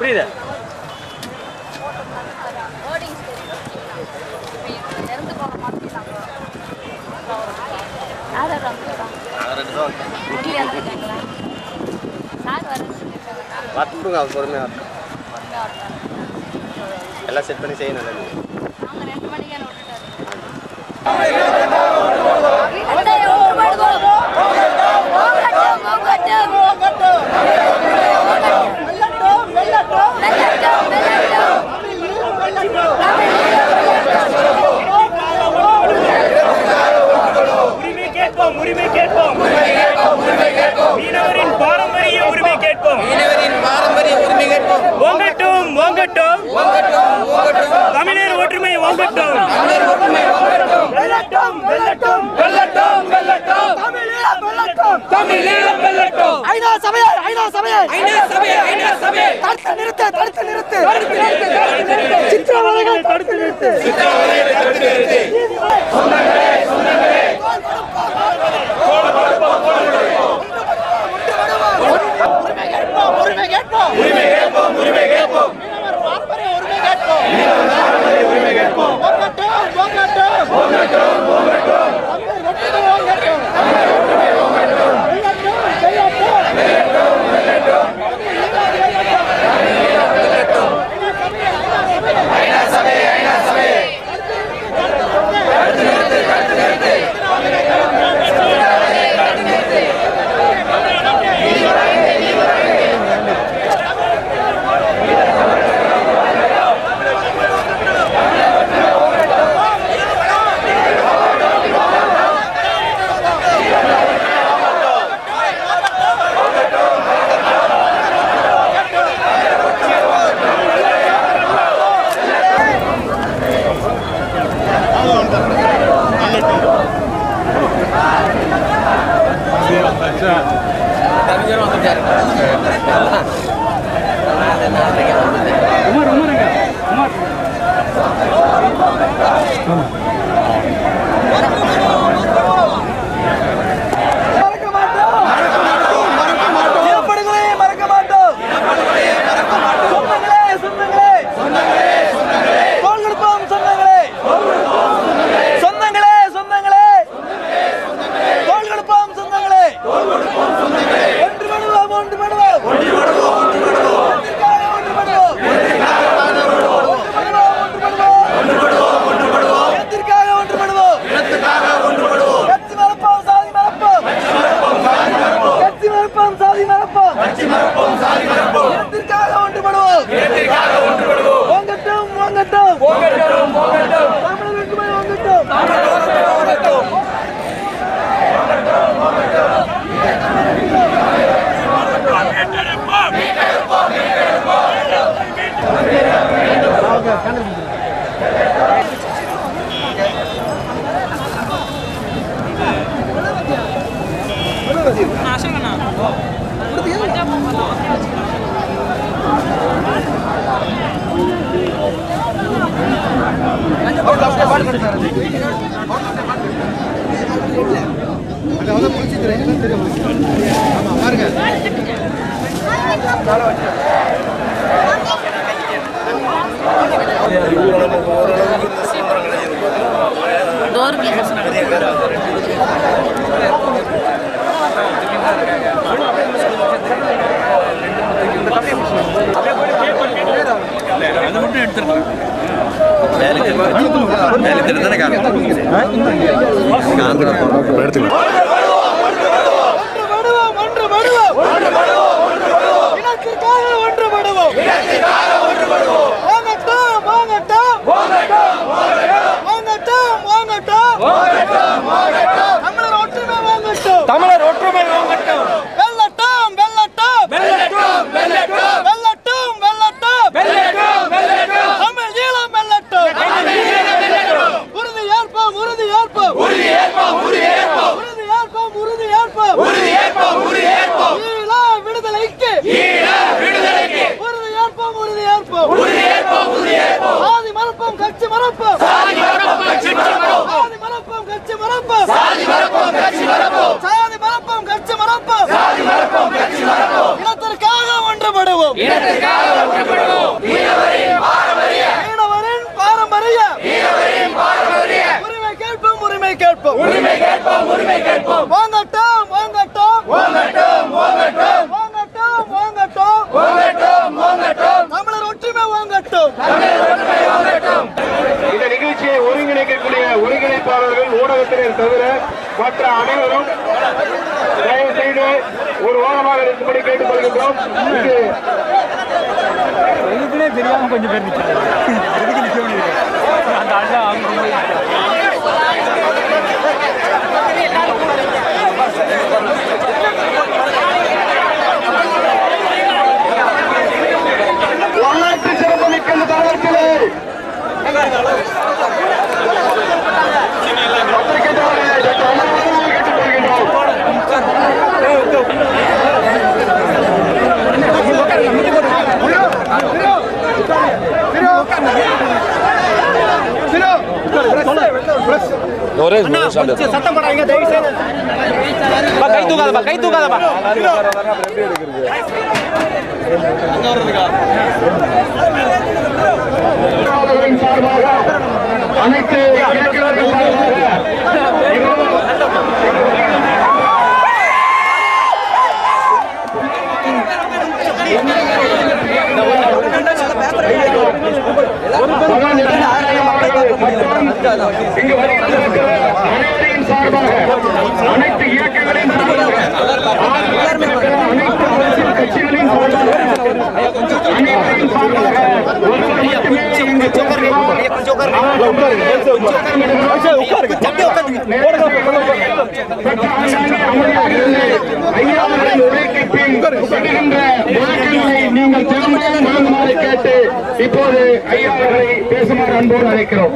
புரியுது இறந்து போன மாதிரி யார் யார் வந்துருக்காங்க இட்லி வந்துருக்காங்களா சார் வரேன்னு சொல்லியிருக்காங்க பார்த்துடுங்க அது பொறுமையாக இருக்கும் பொறுமையாக வரலாம் எல்லாம் செட் பண்ணி செய்யணும் இல்லை நாங்கள் ரெண்டு மணிக்கே விட்டுட்டாரு உரிமை கேட்போம் உரிமை கேட்போம் மீனவரின் பாரம்பரிய உரிமை கேட்போம் மீனவரின் பாரம்பரிய உரிமை கேட்போம் ஓங்கட்டும் ஓங்கட்டும் தமிழர் ஒற்றுமை ஓங்கட்டும் தமிழர் ஒற்றுமை ஓங்கட்டும். வெல்லட்டும் வெல்லட்டும் வெல்லட்டும் வெல்லட்டும் தமிழீழம் வெல்லட்டும் ஐநா சபையை ஐநா சபையை ஐநா சபை ஐநா சபை தடுத்து நிறுத்து தடுத்து நிறுத்து தடுத்து நிறுத்து, தடுத்து நிறுத்து. சித்திரவதைகள் தடுத்து நிறுத்து சித்திரவதையை தடுத்து நிறுத்து. உரிமை கேட்போம் உரிமை கேட்போம் உரிமை கேட்போம் உரிமை கேட்போம் பாரம்பரிய உரிமை கேட்போம் உரிமை கேட்போம் போகட்டும் போகட்டும் போகட்டும் போகட்டும் ஒற்றுமை போகட்டும் செய்யட்டும் செய்யட்டும் மறக்க மாட்டோம் இனப்படுகொலையை மறக்க மாட்டோம் சொந்தங்களே சொந்தங்களே தோள் கொடுப்போம் சொந்தங்களே சொந்தங்களே சொந்தங்களே தோள் கொடுப்போம் சொந்தங்களே ஒன்றுபடுவோம் ஒன்றுபடுவோம் எதற்காக ஒன்றுபடுவோம் எதற்காக ஒன்றுபடுவோம் கட்சி மறப்போம் சாதி மறப்போம் கட்சி மறப்போம் சாதி மறப்போம் எதற்காக ஒன்றுபடுவோம் ஓங்கட்டும் ஓங்கட்டும் தமிழர் ஒற்றுமை ஓங்கட்டும் வேலை தெரிஞ்சு தானே காரணம் ஒன்றுபடுவோம் ஒன்றுபடுவோம் இனத்திற்காக ஒன்றுபடுவோம் வாங்கட்டும் வாங்கட்டும் வாங்கட்டும் வாங்கட்டும் தமிழர் ஒற்றுமை வாங்கட்டும் தமிழர் ஒற்றுமை ஓங்கட்டும் வெல்லட்டும் வெல்லட்டும் வெல்லட்டும் வெல்லட்டும் வெல்லட்டும் வெல்லட்டும் வெல்லட்டும் வெல்லட்டும் தமிழ் ஈழம் வெல்லட்டும் தமிழீழம் வெல்லட்டும் உறுதி ஏற்போம் உறுதி ஏற்போம் உறுதி ஏற்போம் உறுதி ஏற்போம் உறுதி மீனவரின் பாரம்பரிய உரிமை கேட்போம் உரிமை கேட்போம் உரிமை கேட்போம் உரிமை கேட்போம் வாங்கட்டும் வாங்கட்டும் ஓங்கட்டும் ஓங்கட்டும் வாங்கட்டும் வாங்கட்டும் ஓங்கட்டும் ஓங்கட்டும் தமிழர் ஒற்றுமை வாங்கட்டும் இந்த நிகழ்ச்சியை ஒருங்கிணைக்கக்கூடிய ஒருங்கிணைப்பாளர்கள் ஊடகத்தினர் தவிர மற்ற அனைவரும் தயவு செய்து ஒரு ஓரமாக இருக்கும்படி கேட்டுக்கொள்கின்றோம் இது இதுக்குனே தெரியாம கொஞ்சம் பேர் நிற்கிறாங்க எதுக்கு நிற்க வேண்டியது அந்த அண்ணா அவங்க ரொம்ப நிற்கிறாங்க. வரலாற்று சிறப்புமிக்க இந்த தருணத்திலே பத்திரிகையாளர்களே, சற்று அமர்வுடன் கேட்டுக்கொள்கின்றோம் சத்தம் போடாதீங்க தயவு செய்து கை தூக்காதப்பா கை தூக்காதப்பா அவர்களின் சார்பாக அனைத்து இயக்குநர்கள் சார்பாக இங்கு வருகின்ற அனைத்தையும் சார்பாக அனைத்து இயக்கங்களின் சார்பாக ஆதரவு அனைத்து அரசியல் கட்சிகளின் சார்பாக அனைத்தையும் சார்பாக ஒருவர் மட்டுமே இங்கு நீங்கள் திரும்பவும் வழங்குமாறு கேட்டு இப்போது ஐயா அவர்களை பேசுமாறு அன்போடு அழைக்கிறோம்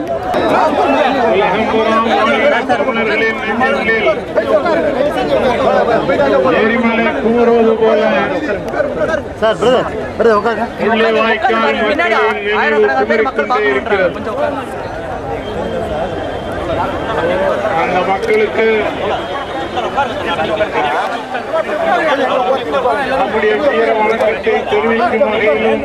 எரிமலை கூறுவது போல முல்லை வாய்க்கால் மக்களின் நினைவு குமரிக்கொண்டே இருக்கிறது அந்த மக்களுக்கு நம்முடைய வீர வணக்கத்தை தெரிவிக்கும் வகையிலும்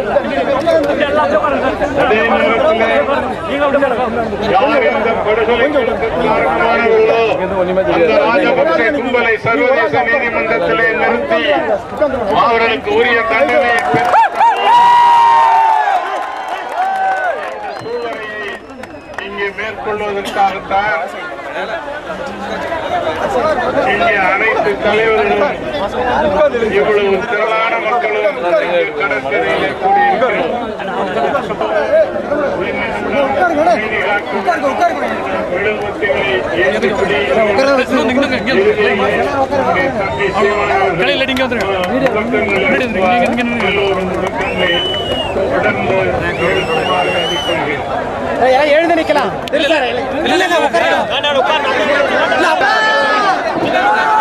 அதே நேரத்தில் யார் இந்த படுகொலைகளுக்கு காரணமானவர்களோ அந்த ராஜபக்சே கும்பலை சர்வதேச நீதிமன்றத்திலே நிறுத்தி அவர்களுக்கு உரிய தண்டனை சூழ்நிலையை இங்கே மேற்கொள்வதற்காகத்தான் இங்கே அனைத்து தலைவர்களும் இவ்வளவு திரளான மக்களும் இங்கே கடற்கரையிலே கூடியிருக்கிறோம் விடுமுறைகளை ஏற்றுக்கொண்டு கடையில் நீங்க வந்துருங்க எல்லோரும் முழக்கங்களை தொடர்ந்து எழுதுமாறு கேட்டுக்கொள்கிறேன். எழுந்து நிக்கலாம் இல்ல இல்ல உட்காருங்க